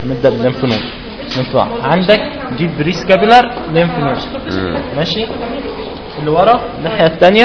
نبدا بالليمف نود نطلع عندك دي بريسكابيلار ليمف نود مم. ماشي اللي ورا الناحيه الثانيه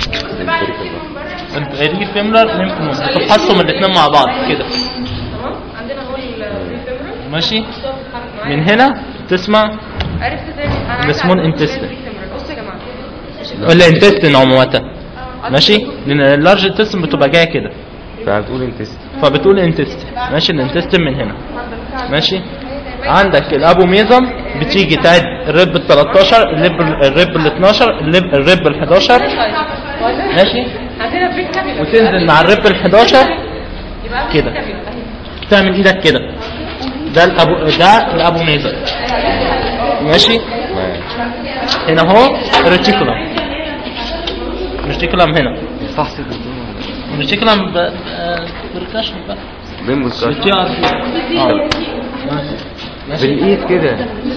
الري فيملر ليمف نود بتفحصهم الاثنين مع بعض كده تمام عندنا هو الريفيمرال ماشي من هنا تسمع عرفت ازاي انا السمول عايزة أعرف intestine. ازاي الريفيمرال. بصوا يا جماعه ولا انتستين عموما ماشي لان اللارج انتستين بتبقى جايه كده فهتقول انتست فبتقول انتستين ماشي الانتستين من هنا ماشي عندك الابو ميزم بتيجي تعد الرب ال 13 الرب الرب ال 12 الرب الرب ال 11 ماشي عندنا بريك كابيلر وتنزل مع الرب ال 11 يبقى كده. كابيلر. تعمل ايدك كده ده الابو ده الابو ميزم ماشي ماشي هنا اهو ريتيكولم ريتيكولم هنا فحص الدكتور ريتيكولم بركشن بقى بين بوستر التي ار اه ماشي بالايد كده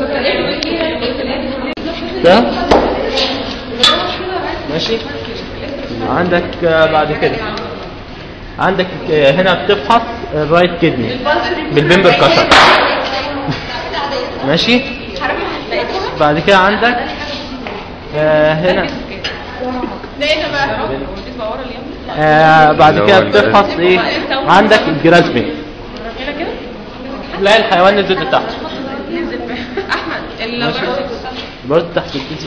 ده ماشي عندك آه، بعد كده عندك آه، هنا بتفحص الرايت كدني بالبمبر كشر ماشي بعد كده عندك آه، هنا آه، بعد كده بتفحص ايه عندك الجراسبين هنا كده تلاقي الحيوان نزل لتحت ننزل احمد ماشي برضه تحت الجسم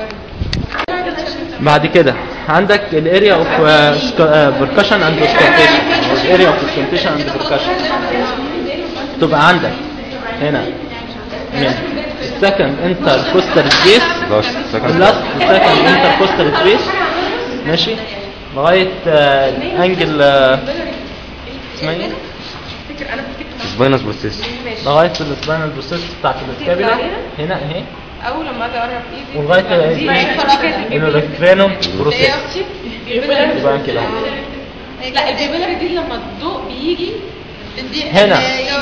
بعد كده عندك الاريا اوف بركشن اند سكونتيشن الاريا اوف سكونتيشن اند بركشن تبقى عندك هنا من second intercostal space لاست سكند بلس second intercostal space ماشي لغايه آه، الانجل آه، اسمها ايه؟ سباينس بروسيس لغايه السباينال بروسيس بتاعت السكابيلا هنا اهي اول لما اجي اقرب ايدي ولغايه دي الريفرينوم بروسيس يبقى كده لا البيبلري دي لما الضوء بيجي هنا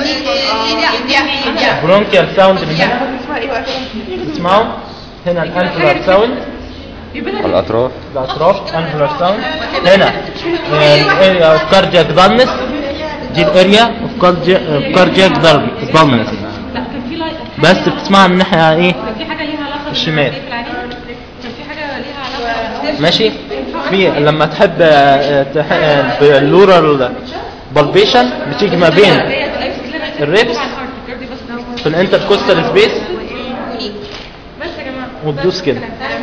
برونكيال ساوند من هنا تسمعوا هنا الانفلر ساوند على الاطراف الاطراف انفلر ساوند هنا الاريا اوف كاردياك ضلمس دي الاريا اوف كاردياك ضلمس لا كان في لايت بس بتسمعها من ناحيه ايه كان في حاجه ليها علاقه الشمال. بالعين. كان في حاجه ليها علاقه ماشي في لما تحب آه، تح- آه، باللورال بالبيشن بتيجي ما بين الريبس في الانتركوستال سبيس بس يا جماعه وتدوس كده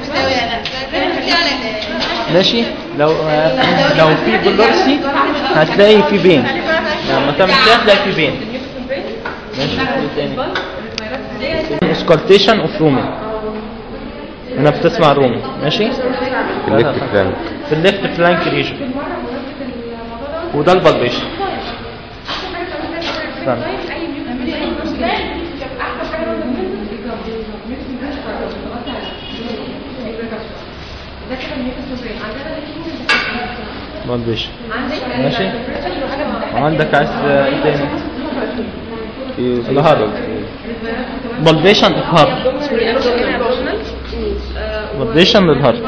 ماشي لو آه، لو في بلورسي هتلاقي في بين لما تعمل كده هتلاقي في بين ماشي ايه تاني اسكالتيشن اوف رومين هنا بتسمع رومين ماشي في الليفت فلانك في الليفت فلانك ريجن وده البلبيشن استنى بلبيشن ماشي وعندك عايز ايه تاني الهارد بلبيشن اوف هارد بلبيشن للهارد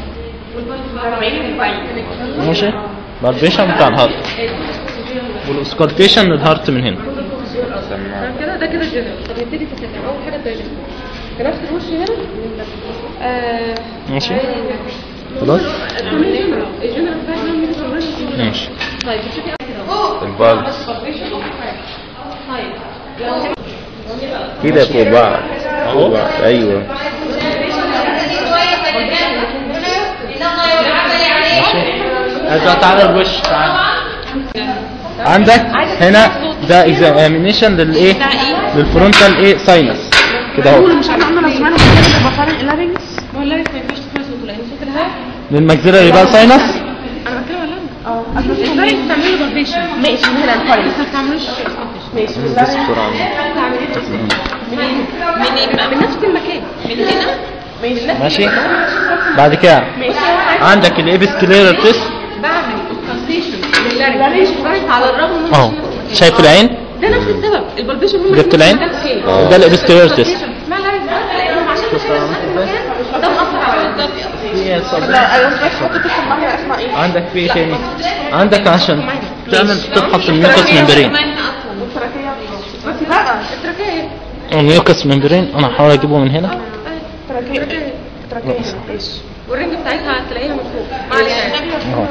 ماشي بلبيشن بتاع الهارت والاسكالتيشن للهارت من هنا تمام كده ده كده الجنرال طب نبتدي في السكن اول حاجه الدايجن في نفس الوش هنا آه ماشي خلاص الجنرال الجنرال بتاعنا مين الجنرال ماشي طيب بتشوفي البالس طيب لو كده فوق بعض فوق بعض ايوه ماشي هذا تعالى الوش تعالى عندك هنا ده اكزامينيشن للايه للفرونتال ايه ساينس كده اهو مش احنا عملنا اسمها كده بفرق اللارنجز ولا ما ينفعش تسمع صوته لان صوت الهواء للماكسيلاري بقى ساينس انا بتكلم ولا اه اصل اللارنجز بتعملوا له بالبيشن ماشي من هنا الفرق بس ما بتعملوش ماشي بس بسرعة منين منين من نفس المكان من هنا من نفس ماشي بعد كده عندك الابسكليرال تيست بعمل كونسلتيشن للارنج على الرغم من اهو شايف العين ده نفس السبب البلبيشن هم جبت العين آه. ده الابسكليرال تيست اسمها لارنج لانهم عشان ده مأثر على الضغط عندك في ايه تاني عندك عشان تعمل تفحص الميكوس ممبرين بس لا الميوكس ممبرين انا هحاول اجيبه من هنا تراكية تراكية والرنج بتاعتها هتلاقيها من فوق ما عليها يعني اهو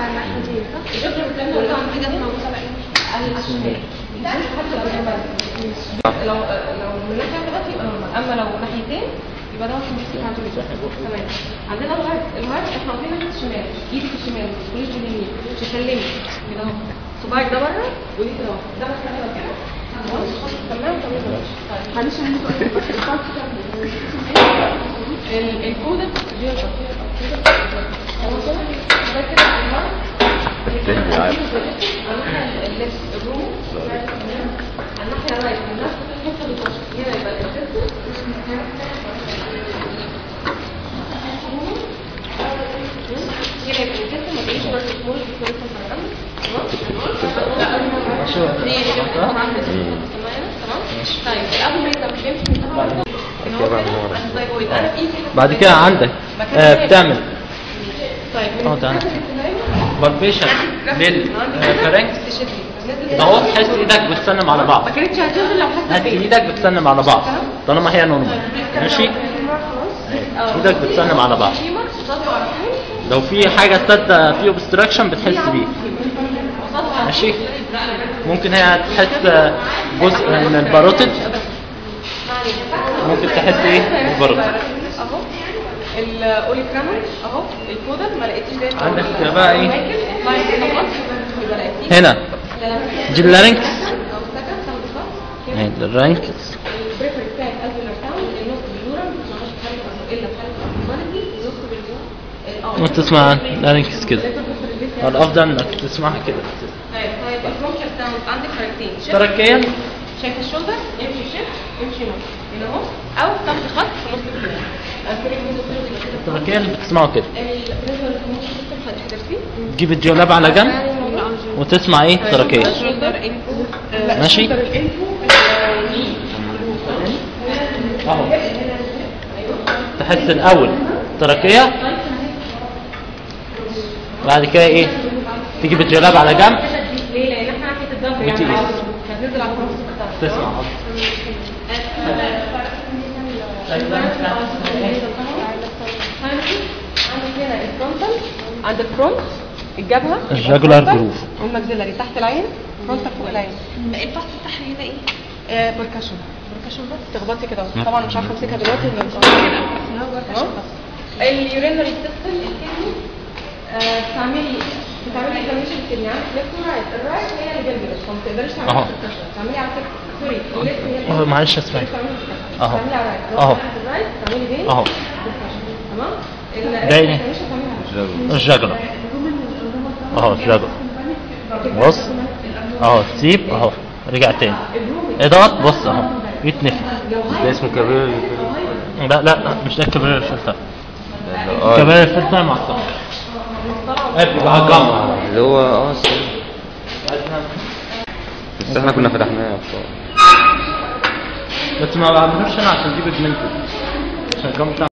لو لو من ناحيه كده يبقى نورمال اما لو ناحيتين يبقى ده واحد مش تمام عندنا الهارت الهارت احنا واخدين ناحيه الشمال ايدك الشمال ما تدخليش باليمين تسلمي كده اهو صباعك ده بره ودي كده اهو ده بس كده خلاص تمام تمام طيب معلش ال- الكودة دي البطيئة هو كده ده كده الهارت تهدي عارف. الروم الناحية الرايت الناس الحتة اللي تحت هنا يبقى الانتستين هنا يبقى الانتستين ما تجيش برضه سمول بس لسه دي دي تمام تمام طيب الابو ميت مش بيمشي من تحت ان هو كده الزيجويد انا في ايدي بعد كده عندك آه بتعمل طيب اه من تعالى. الحاجات اللي بتتعمل بالبيشن للفرنكس تشدي تنزل ده اهو تحس ايدك بتسلم على بعض ما كانتش هتنزل لو حاسه هات بإيه. ايدك بتسلم على بعض طالما هي نورمال ماشي اه. ايدك بتسلم على بعض فيمر قصاده على طول لو في حاجه سادة فيه اوبستراكشن بتحس بيه قصاده على ماشي ممكن هي تحس جزء من الباروتيد ممكن تحس ايه بالباروتيد اهو الاوليكرامر اهو الكودر ما لقيتش ده عندك بقى ايه؟ طيب كده خلاص يبقى لقيتيه هنا دي اللارynx او سكن ساوند صح يعني اللارynx البريفر بتاع الالفيولار ساوند النص باليورم ما مش حاجه الا في حاله الكواليتي النص باليورم وانت تسمع لارynx كده الافضل انك تسمعها كده طيب طيب البرونكيال ساوند عندك حاجتين شيفت تركيا شايف الشولدر يمشي شيفت يمشي نص هنا اهو او تحت خط في نص الكلام التركيا اللي بتسمعه كده بالنسبه للكوموشن سيستم حضرتك تجيب الجولاب على جنب وتسمع ايه تركيا شولدر انفو ماشي اهو تحس الاول تركيا بعد كده ايه تجيب الجولاب على جنب ليه لان احنا ناحيه الضغط وتقيس. يعني هتنزل على الكروس بتاعتك تسمع عندك هنا الفرونتال عند الفرونت الجبهه الجاجولار جروف. والماكسيلاري تحت العين فرونتال فوق العين الفحص بتاعها هنا ايه؟ بركشن بركشن بس تخبطي كده اهو طبعا مش عارفه امسكها دلوقتي ولا اليورينري سيستم الكدني آه، بتعملي بتعملي اكزاميشن الكدني عندك ليفت ورايت الرايت هي اللي جنبك فما تقدريش تعملي أهو. بركشن تعملي على فكره سوري الليفت هي اللي أهو، معلش اسمعي أهو. تعملي على الرايت لو أهو. فتحت الرايت تعملي بين أهو. بركشن تمام باين. الإكزاميشن تعمليها. الجاجولار اهو الجاجولار بص اهو تسيب اهو رجع تاني اضغط بص اهو يتنفخ ده اسمه كبير لا لا لا مش ده الكبير الفلتر اه الكبير الفلتر مع الصف ابقى على الجمر اللي هو اه السلام. بس احنا كنا فتحناه يا أبطال. بس ما بعملوش انا عشان دي بيجمنتد عشان الجمر بتاع